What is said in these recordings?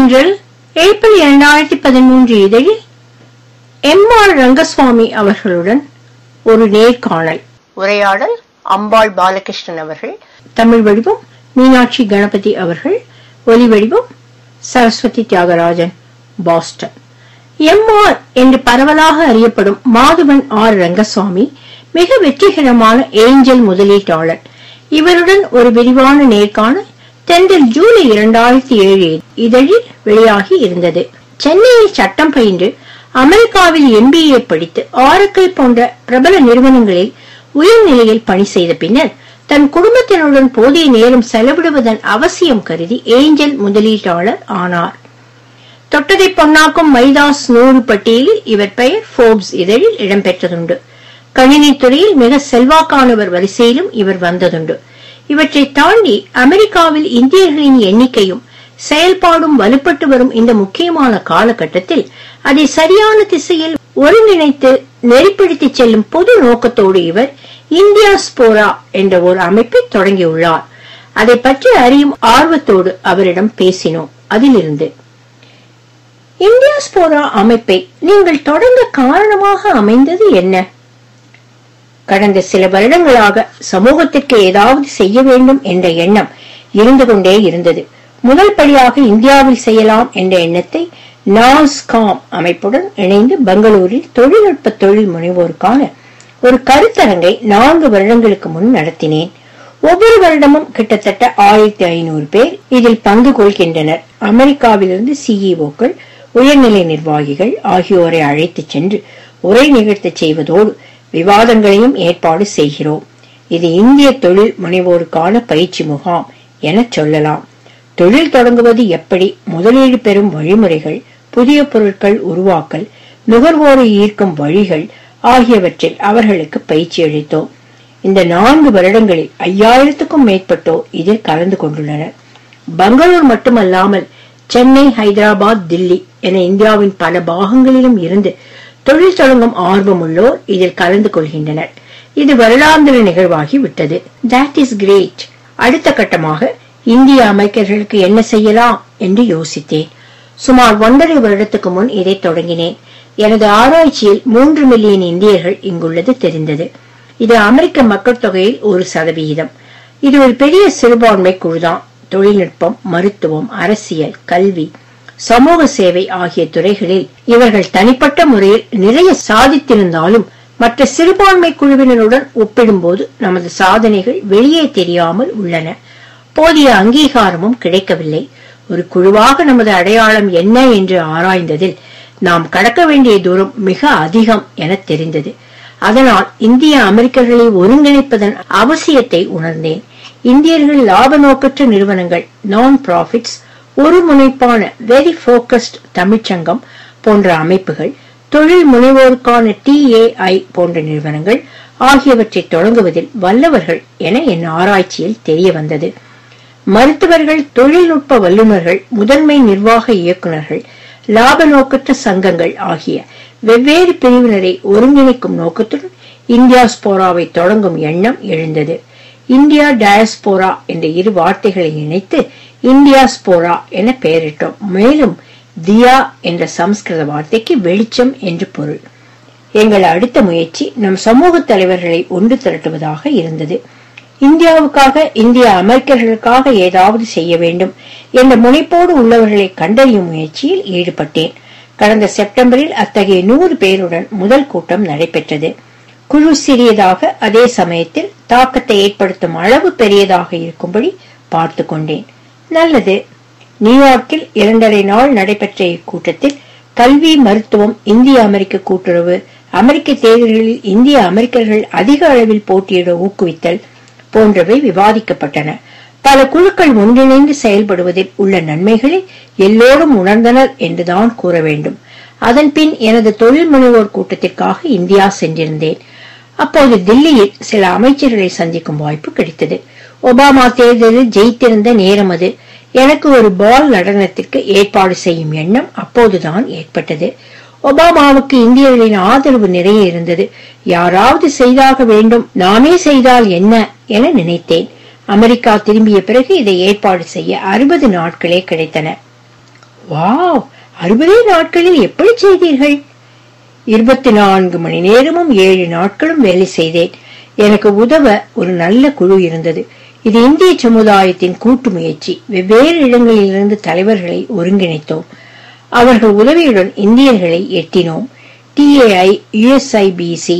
தென்றல் ஏப்ரல் இரண்டாயிரத்தி பதிமூன்று இதழில் எம் ஆர் ரங்கசுவாமி அவர்களுடன் ஒரு நேர்காணல் உரையாடல் அம்பாள் பாலகிருஷ்ணன் அவர்கள் தமிழ் வடிவம் மீனாட்சி கணபதி அவர்கள் ஒலி வடிவம் Saraswathi Thyagarajan Boston M R என்று பரவலாக அறியப்படும் மாதவன் ஆர் ரங்கசுவாமி மிக வெற்றிகரமான ஏஞ்சல் முதலீட்டாளர் இவருடன் ஒரு விரிவான நேர்காணல் தென்றல் ஜூலை இரண்டாயிரத்தி ஏழு இதழில் வெளியாகி இருந்தது சென்னையில் சட்டம் பயின்று அமெரிக்காவில் எம்பிஏ படித்து ஆரக்கிள் போன்ற பிரபல நிறுவனங்களில் உயர்நிலையில் பணி செய்த பின்னர் தன் குடும்பத்தினருடன் போதிய நேரம் செலவிடுவதன் அவசியம் கருதி ஏஞ்சல் முதலீட்டாளர் ஆனார் தொட்டதை பொன்னாக்கும் மைதாஸ் நூறு பட்டியலில் இவர் பெயர் போர்ப்ஸ் இதழில் இடம்பெற்றதுண்டு கணினித் துறையில் மிக செல்வாக்கானவர் வரிசையிலும் இவர் வந்ததுண்டு இவற்றை தாண்டி அமெரிக்காவில் இந்தியர்களின் எண்ணிக்கையும் செயல்பாடும் வலுப்பட்டு வரும் இந்த முக்கியமான காலகட்டத்தில் அதை சரியான திசையில் ஒருங்கிணைத்து நெறிப்படுத்தி செல்லும் பொது நோக்கத்தோடு இவர் இந்தியா ஸ்போரா என்ற ஒரு அமைப்பை தொடங்கியுள்ளார் அதை பற்றி அறியும் ஆர்வத்தோடு அவரிடம் பேசினோம் அதிலிருந்து இந்தியா ஸ்போரா அமைப்பை நீங்கள் தொடங்க காரணமாக அமைந்தது என்ன கடந்த சில வருடங்களாக சமூகத்திற்கு ஏதாவது செய்ய வேண்டும் என்ற எண்ணம் இருந்து கொண்டே இருந்தது முதல் படியாக இந்தியாவில் செய்யலாம் என்ற எண்ணத்தை நாஸ்காம் அமைப்புடன் இணைந்து பெங்களூரில் தொழில்நுட்ப தொழில் முனைவோருக்கான ஒரு கருத்தரங்கை நான்கு வருடங்களுக்கு முன் நடத்தினேன் ஒவ்வொரு வருடமும் கிட்டத்தட்ட ஆயிரத்தி ஐநூறு பேர் இதில் பங்கு கொள்கின்றனர் அமெரிக்காவிலிருந்து சிஇஓக்கள் உயர்நிலை நிர்வாகிகள் ஆகியோரை அழைத்துச் சென்று உரை நிகழ்த்தச் செய்வதோடு விவாதங்களையும் ஏற்பாடு செய்கிறோம் இது இந்திய தொழில் முனைவோருக்கான பயிற்சி முகாம் என சொல்லலாம் தொழில் தொடங்குவது எப்படி முதலீடு பெறும் வழிமுறைகள் புதிய பொருட்கள் உருவாக்கல் நுகர்வோரை ஈர்க்கும் வழிகள் ஆகியவற்றில் அவர்களுக்கு பயிற்சி அளித்தோம் இந்த நான்கு வருடங்களில் ஐயாயிரத்துக்கும் மேற்பட்டோர் இதில் கலந்து கொண்டுள்ளனர் பெங்களூர் மட்டுமல்லாமல் சென்னை ஹைதராபாத் தில்லி என இந்தியாவின் பல பாகங்களிலும் இருந்து தொழில் தொடங்கும் ஆர்வமுள்ளோர் இதில் கலந்து கொள்கின்றனர் இது வருடாந்திர நிகழ்வாகி விட்டது தட் இஸ் கிரேட் அடுத்த கட்டமாக இந்திய அமெரிக்கர்களுக்கு என்ன செய்யலாம் என்று யோசித்தேன் சுமார் ஒன்றரை வருடத்துக்கு முன் இதை தொடங்கினேன் எனது ஆராய்ச்சியில் மூன்று மில்லியன் இந்தியர்கள் இங்குள்ளது தெரிந்தது இது அமெரிக்க மக்கள் தொகையில் ஒரு சதவிகிதம் இது ஒரு பெரிய சிறுபான்மை குழுதான் தொழில்நுட்பம் மருத்துவம் அரசியல் கல்வி சமூக சேவை ஆகிய துறைகளில் இவர்கள் தனிப்பட்ட முறையில் நிறைய சாதித்திருந்தாலும் மற்ற சிறுபான்மை குழுவினருடன் ஒப்பிடும்போது நமது சாதனைகள் வெளியே தெரியாமல் உள்ளன போதிய அங்கீகாரமும் கிடைக்கவில்லை ஒரு குழுவாக நமது அடையாளம் என்ன என்று ஆராய்ந்ததில் நாம் கடக்க வேண்டிய தூரம் மிக அதிகம் என தெரிந்தது அதனால் இந்திய அமெரிக்கர்களை ஒருங்கிணைப்பதன் அவசியத்தை உணர்ந்தேன் இந்தியர்கள் லாப நோக்கற்ற நிறுவனங்கள் நான் ப்ராஃபிட்ஸ் ஒரு முனைப்பான வெரி போக்கஸ்ட் தமிழ்ச்சங்கம் போன்ற அமைப்புகள் தொழில் முனைவோருக்கான டிஏஐ போன்ற நிறுவனங்கள் ஆகியவற்றை தொடங்குவதில் வல்லவர்கள் என என் ஆராய்ச்சியில் தெரிய வந்தது மருத்துவர்கள் தொழில்நுட்ப வல்லுநர்கள் முதன்மை நிர்வாக இயக்குநர்கள் லாப நோக்கற்ற சங்கங்கள் ஆகிய வெவ்வேறு பிரிவினரை ஒருங்கிணைக்கும் நோக்கத்துடன் இந்தியா ஸ்போராவை தொடங்கும் எண்ணம் எழுந்தது இந்தியா டயஸ்போரா என்ற இரு வார்த்தைகளை இணைத்து இந்தியா ஸ்போரா என பெயரிட்டோம் மேலும் தியா என்ற சமஸ்கிருத வார்த்தைக்கு வெளிச்சம் என்று பொருள் எங்கள் அடுத்த முயற்சி நம் சமூக தலைவர்களை ஒன்று திரட்டுவதாக இருந்தது இந்தியாவுக்காக இந்திய அமெரிக்கர்களுக்காக ஏதாவது செய்ய வேண்டும் என்ற முனைப்போடு உள்ளவர்களை கண்டறியும் முயற்சியில் ஈடுபட்டேன் கடந்த செப்டம்பரில் அத்தகைய நூறு பேருடன் முதல் கூட்டம் நடைபெற்றது குழு சிறியதாக அதே சமயத்தில் தாக்கத்தை ஏற்படுத்தும் அளவு பெரியதாக இருக்கும்படி பார்த்து கொண்டேன் நல்லது நியூயார்க்கில் இரண்டரை நாள் நடைபெற்ற இக்கூட்டத்தில் கல்வி மருத்துவம் இந்திய அமெரிக்க கூட்டுறவு அமெரிக்க தேர்தல்களில் இந்திய அமெரிக்கர்கள் அதிக அளவில் போட்டியிட ஊக்குவித்தல் போன்றவை விவாதிக்கப்பட்டன பல குழுக்கள் ஒன்றிணைந்து செயல்படுவதில் உள்ள நன்மைகளை எல்லோரும் உணர்ந்தனர் என்றுதான் கூற வேண்டும் அதன் பின் எனது தொழில் முனைவோர் கூட்டத்திற்காக இந்தியா சென்றிருந்தேன் அப்போது தில்லியில் சில அமைச்சர்களை சந்திக்கும் வாய்ப்பு கிடைத்தது ஒபாமா தேர்தலில் ஜெயித்திருந்த நேரம் அது எனக்கு ஒரு பால் நடனத்திற்கு ஏற்பாடு செய்யும் எண்ணம் அப்போதுதான் ஏற்பட்டது ஒபாமாவுக்கு இந்தியர்களின் ஆதரவு நிறைய இருந்தது யாராவது செய்தாக வேண்டும் நாமே செய்தால் என்ன என நினைத்தேன் அமெரிக்கா திரும்பிய பிறகு இதை ஏற்பாடு செய்ய அறுபது நாட்களே கிடைத்தன வாவ் அறுபதே நாட்களில் எப்படி செய்தீர்கள் இருபத்தி நான்கு மணி நேரமும் ஏழு நாட்களும் வேலை செய்தேன் எனக்கு உதவ ஒரு நல்ல குழு இருந்தது இது இந்திய சமுதாயத்தின் கூட்டு முயற்சி வெவ்வேறு இடங்களிலிருந்து தலைவர்களை ஒருங்கிணைத்தோம் அவர்கள் உதவியுடன் இந்தியர்களை எட்டினோம் டிஏஐ யுஎஸ்ஐபிசி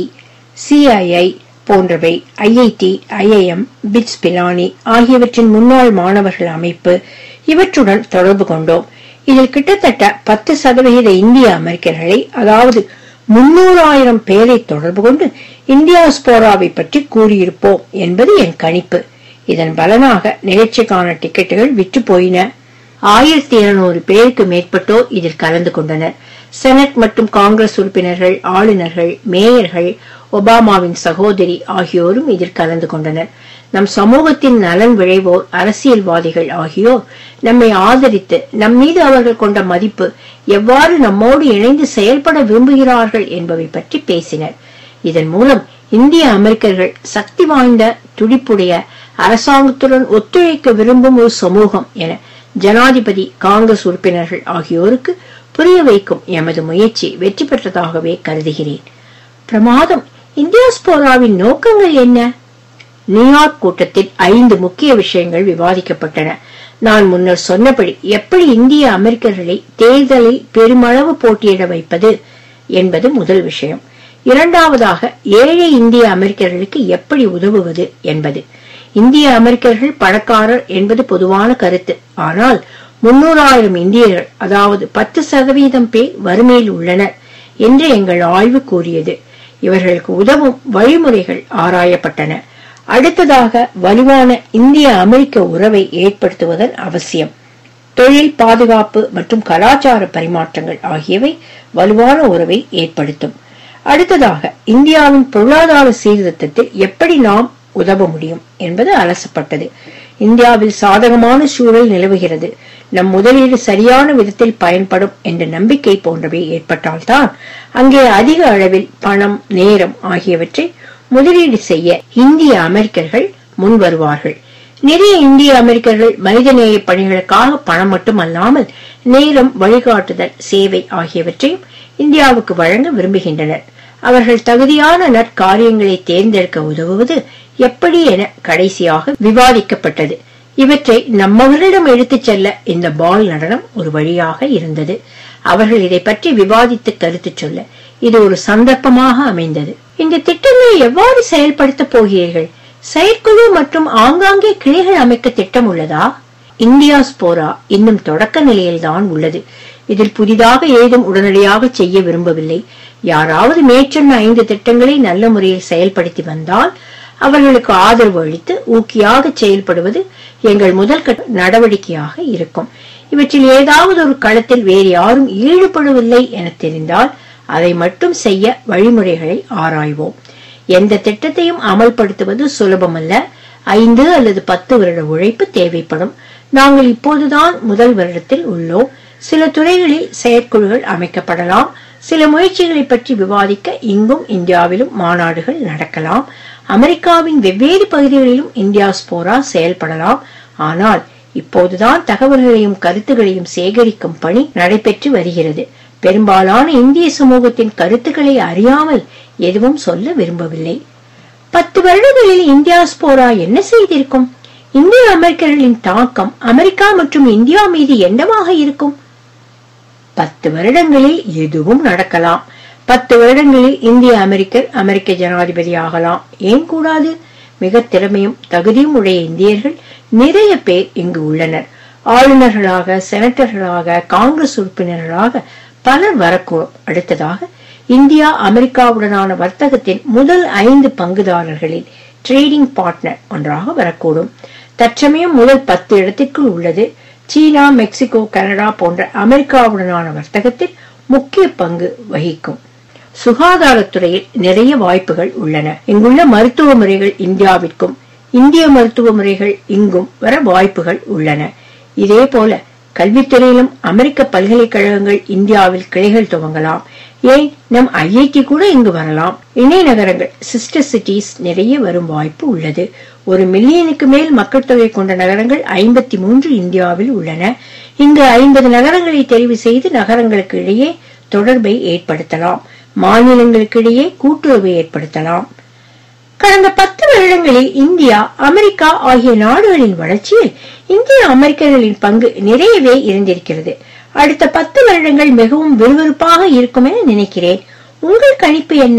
சிஐஐ போன்றவை ஐஐடி ஐஐஎம் பிட்ஸ் பிலானி ஆகியவற்றின் முன்னாள் மாணவர்கள் அமைப்பு இவற்றுடன் தொடர்பு கொண்டோம் இதில் கிட்டத்தட்ட பத்து சதவிகித இந்திய அமெரிக்கர்களை அதாவது முன்னூறாயிரம் பேரை தொடர்பு கொண்டு இந்தியா ஸ்போராவை பற்றி கூறியிருப்போம் என்பது என் கணிப்பு இதன் பலனாக நிகழ்ச்சிக்கான டிக்கெட்டுகள் விற்று போயின ஆயிரத்தி இருநூறு பேருக்கு மேற்பட்டோர் இதில் கலந்து கொண்டனர் செனட் மற்றும் காங்கிரஸ் உறுப்பினர்கள் ஆளுநர்கள் மேயர்கள் ஒபாமாவின் சகோதரி ஆகியோரும் இதில் கலந்து கொண்டனர் நம் சமூகத்தின் நலன் விளைவோர் அரசியல்வாதிகள் ஆகியோர் நம்மை ஆதரித்து நம் மீது அவர்கள் கொண்ட மதிப்பு எவ்வாறு நம்மோடு இணைந்து செயல்பட விரும்புகிறார்கள் என்பவை பற்றி பேசினர் இதன் மூலம் இந்திய அமெரிக்கர்கள் சக்தி வாய்ந்த துடிப்புடைய அரசாங்கத்துடன் ஒத்துழைக்க விரும்பும் ஒரு சமூகம் என ஜனாதிபதி காங்கிரஸ் உறுப்பினர்கள் ஆகியோருக்கு புரிய வைக்கும் எமது முயற்சி வெற்றி பெற்றதாகவே கருதுகிறேன் பிரமாதம் இந்தியா ஸ்போராவின் நோக்கங்கள் என்ன நியூயார்க் கூட்டத்தில் ஐந்து முக்கிய விஷயங்கள் விவாதிக்கப்பட்டன நான் முன்னர் சொன்னபடி எப்படி இந்திய அமெரிக்கர்களை தேர்தலில் பெருமளவு போட்டியிட வைப்பது என்பது முதல் விஷயம் இரண்டாவதாக ஏழை இந்திய அமெரிக்கர்களுக்கு எப்படி உதவுவது என்பது இந்திய அமெரிக்கர்கள் பணக்காரர் என்பது பொதுவான கருத்து ஆனால் முன்னூறாயிரம் இந்தியர்கள் அதாவது பத்து சதவீதம் பேர் வறுமையில் உள்ளனர் என்று எங்கள் ஆய்வு கூறியது இவர்களுக்கு உதவும் வழிமுறைகள் ஆராயப்பட்டன அடுத்ததாக வலுவான இந்திய அமெரிக்க உறவை ஏற்படுத்துவதன் அவசியம் தொழில் பாதுகாப்பு மற்றும் கலாச்சார பரிமாற்றங்கள் ஆகியவை வலுவான உறவை ஏற்படுத்தும் அடுத்ததாக இந்தியாவின் பொருளாதார சீர்திருத்தத்தில் எப்படி நாம் உதவ முடியும் என்பது அலசப்பட்டது இந்தியாவில் சாதகமான சூழல் நிலவுகிறது நம் முதலீடு சரியான விதத்தில் பயன்படும் என்ற நம்பிக்கை போன்றவை ஏற்பட்டால்தான் அங்கே அதிக அளவில் பணம் நேரம் ஆகியவற்றை முதலீடு செய்ய இந்திய அமெரிக்கர்கள் முன் வருவார்கள் நிறைய இந்திய அமெரிக்கர்கள் மனிதநேய பணிகளுக்காக பணம் மட்டுமல்லாமல் நேரம் வழிகாட்டுதல் சேவை ஆகியவற்றையும் இந்தியாவுக்கு வழங்க விரும்புகின்றனர் அவர்கள் தகுதியான நற்காரியங்களை தேர்ந்தெடுக்க உதவுவது எப்படி என கடைசியாக விவாதிக்கப்பட்டது இவற்றை நம்மவர்களிடம் எடுத்துச் செல்ல இந்த பால் நடனம் ஒரு வழியாக இருந்தது அவர்கள் இதை பற்றி விவாதித்து கருத்து சொல்ல இது ஒரு சந்தர்ப்பமாக அமைந்தது இந்த திட்டங்களை எவ்வாறு செயல்படுத்தப் போகிறீர்கள் செயற்குழு மற்றும் ஆங்காங்கே கிளைகள் அமைக்க திட்டம் உள்ளதா இந்தியா ஸ்போரா இன்னும் தொடக்க நிலையில்தான் உள்ளது இதில் புதிதாக ஏதும் உடனடியாக செய்ய விரும்பவில்லை யாராவது மேற்சொன்ன ஐந்து திட்டங்களை நல்ல முறையில் செயல்படுத்தி வந்தால் அவர்களுக்கு ஆதரவு அளித்து ஊக்கியாக செயல்படுவது எங்கள் முதல் கட்ட நடவடிக்கையாக இருக்கும் இவற்றில் ஏதாவது ஒரு களத்தில் வேறு யாரும் ஈடுபடவில்லை என தெரிந்தால் அதை மட்டும் செய்ய வழிமுறைகளை ஆராய்வோம் எந்த திட்டத்தையும் அமல்படுத்துவது சுலபமல்ல ஐந்து அல்லது பத்து வருட உழைப்பு தேவைப்படும் நாங்கள் இப்போதுதான் முதல் வருடத்தில் உள்ளோம் சில துறைகளில் செயற்குழுகள் அமைக்கப்படலாம் சில முயற்சிகளை பற்றி விவாதிக்க இங்கும் இந்தியாவிலும் மாநாடுகள் நடக்கலாம் அமெரிக்காவின் வெவ்வேறு பகுதிகளிலும் இந்தியா ஸ்போரா செயல்படலாம் ஆனால் இப்போதுதான் தகவல்களையும் கருத்துகளையும் சேகரிக்கும் பணி நடைபெற்று வருகிறது பெரும்பாலான இந்திய சமூகத்தின் கருத்துக்களை அறியாமல் எதுவும் சொல்ல விரும்பவில்லை பத்து வருடங்களில் இந்தியா ஸ்போரா என்ன செய்திருக்கும் இந்திய அமெரிக்கர்களின் தாக்கம் அமெரிக்கா மற்றும் இந்தியா மீது என்னவாக இருக்கும் பத்து வருடங்களில் எதுவும் நடக்கலாம் பத்து வருடங்களில் இந்திய அமெரிக்கர் அமெரிக்க ஜனாதிபதி ஆகலாம் ஏன் கூடாது மிக திறமையும் தகுதியும் உடைய இந்தியர்கள் நிறைய பேர் இங்கு உள்ளனர் ஆளுநர்களாக செனட்டர்களாக காங்கிரஸ் உறுப்பினர்களாக பலர் வரக்கூடும் அடுத்ததாக இந்தியா அமெரிக்காவுடனான வர்த்தகத்தின் முதல் ஐந்து பங்குதாரர்களில் ட்ரேடிங் பார்ட்னர் ஒன்றாக வரக்கூடும் தற்சமயம் முதல் பத்து இடத்திற்குள் உள்ளது சீனா மெக்சிகோ கனடா போன்ற அமெரிக்காவுடனான வர்த்தகத்தில் முக்கிய பங்கு வகிக்கும் சுகாதாரத்துறையில் நிறைய வாய்ப்புகள் உள்ளன இங்குள்ள மருத்துவ முறைகள் இந்தியாவிற்கும் இந்திய மருத்துவ முறைகள் இங்கும் வர வாய்ப்புகள் உள்ளன இதே போல கல்வித்துறையிலும் அமெரிக்க பல்கலைக்கழகங்கள் இந்தியாவில் கிளைகள் துவங்கலாம் ஏன் நம் ஐஐடி கூட இங்கு வரலாம் இணை நகரங்கள் சிஸ்டர் சிட்டிஸ் நிறைய வரும் வாய்ப்பு உள்ளது ஒரு மில்லியனுக்கு மேல் மக்கள் தொகை கொண்ட நகரங்கள் ஐம்பத்தி மூன்று இந்தியாவில் உள்ளன இங்கு ஐம்பது நகரங்களை தெரிவு செய்து நகரங்களுக்கு இடையே தொடர்பை ஏற்படுத்தலாம் மாநிலங்களுக்கு இடையே கூட்டுறவை ஏற்படுத்தலாம் கடந்த பத்து வருடங்களில் இந்தியா அமெரிக்கா ஆகிய நாடுகளின் வளர்ச்சியில் இந்திய அமெரிக்கர்களின் பங்கு நிறையவே இருந்திருக்கிறது அடுத்த பத்து வருடங்கள் மிகவும் விறுவிறுப்பாக இருக்கும் என நினைக்கிறேன் உங்கள் கணிப்பு என்ன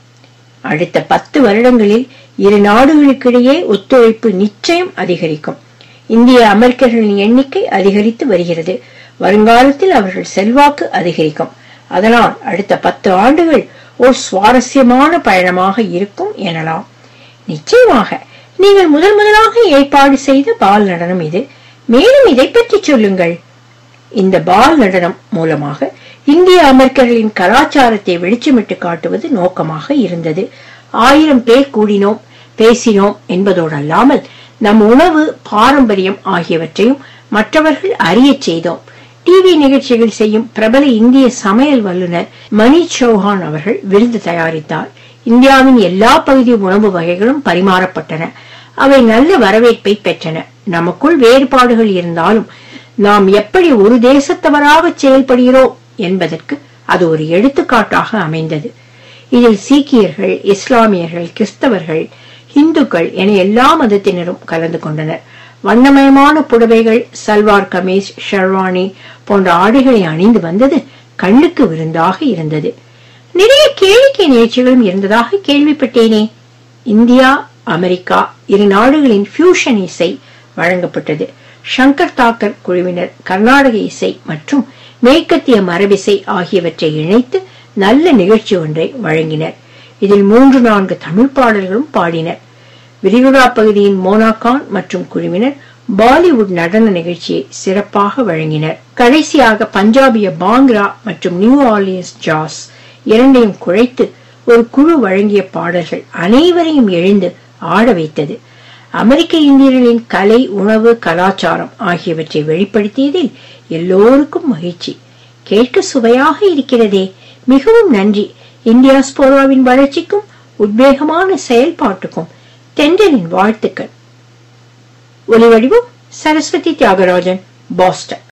அடுத்த பத்து வருடங்களில் இரு நாடுகளுக்கிடையே ஒத்துழைப்பு நிச்சயம் அதிகரிக்கும் இந்திய அமெரிக்கர்களின் எண்ணிக்கை அதிகரித்து வருகிறது வருங்காலத்தில் அவர்கள் செல்வாக்கு அதிகரிக்கும் அதனால் அடுத்த பத்து ஆண்டுகள் ஒரு சுவாரஸ்யமான பயணமாக இருக்கும் எனலாம் நிச்சயமாக நீங்கள் முதல் முதலாக ஏற்பாடு செய்த பால் நடனம் இது மேலும் இதை பற்றி சொல்லுங்கள் இந்த பால் நடனம் மூலமாக இந்திய அமெரிக்கர்களின் கலாச்சாரத்தை வெளிச்சமிட்டு காட்டுவது நோக்கமாக இருந்தது ஆயிரம் பேர் கூடினோம் பேசினோம் என்பதோடு அல்லாமல் நம் உணவு பாரம்பரியம் ஆகியவற்றையும் மற்றவர்கள் அறியச் செய்தோம் டிவி நிகழ்ச்சிகள் செய்யும் பிரபல இந்திய சமையல் வல்லுநர் மணி சௌஹான் அவர்கள் விருந்து தயாரித்தார் இந்தியாவின் எல்லா பகுதி உணவு வகைகளும் பரிமாறப்பட்டன அவை நல்ல வரவேற்பை பெற்றன நமக்குள் வேறுபாடுகள் இருந்தாலும் நாம் எப்படி ஒரு தேசத்தவராக செயல்படுகிறோம் என்பதற்கு அது ஒரு எடுத்துக்காட்டாக அமைந்தது இதில் சீக்கியர்கள் இஸ்லாமியர்கள் கிறிஸ்தவர்கள் இந்துக்கள் என எல்லா மதத்தினரும் கலந்து கொண்டனர் வண்ணமயமான புடவைகள் சல்வார் கமீஸ் ஷெர்வானி போன்ற ஆடைகளை அணிந்து வந்தது கண்ணுக்கு விருந்தாக இருந்தது நிறைய கேளிக்கை நிகழ்ச்சிகளும் இருந்ததாக கேள்விப்பட்டேனே இந்தியா அமெரிக்கா இரு நாடுகளின் ஃபியூஷன் இசை வழங்கப்பட்டது சங்கர் தாக்கர் குழுவினர் கர்நாடக இசை மற்றும் மேற்கத்திய மரபிசை ஆகியவற்றை இணைத்து நல்ல நிகழ்ச்சி ஒன்றை வழங்கினர் இதில் மூன்று நான்கு தமிழ் பாடல்களும் பாடினர் விரிகுடா பகுதியின் மோனாகான் மற்றும் குழுவினர் பாலிவுட் நடன நிகழ்ச்சியை சிறப்பாக வழங்கினர் கடைசியாக பஞ்சாபிய பாங்க்ரா மற்றும் நியூ ஆர்லியன்ஸ் ஜாஸ் இரண்டையும் குழைத்து ஒரு குழு வழங்கிய பாடல்கள் அனைவரையும் எழுந்து ஆட வைத்தது அமெரிக்க இந்தியர்களின் கலை உணவு கலாச்சாரம் ஆகியவற்றை வெளிப்படுத்தியதில் எல்லோருக்கும் மகிழ்ச்சி கேட்க சுவையாக இருக்கிறதே மிகவும் நன்றி இந்தியாஸ்போராவின் வளர்ச்சிக்கும் உத்வேகமான செயல்பாட்டுக்கும் தென்றலின் வாழ்த்துக்கள் ஒலிவடிவம் சரஸ்வதி தியாகராஜன் பாஸ்டன்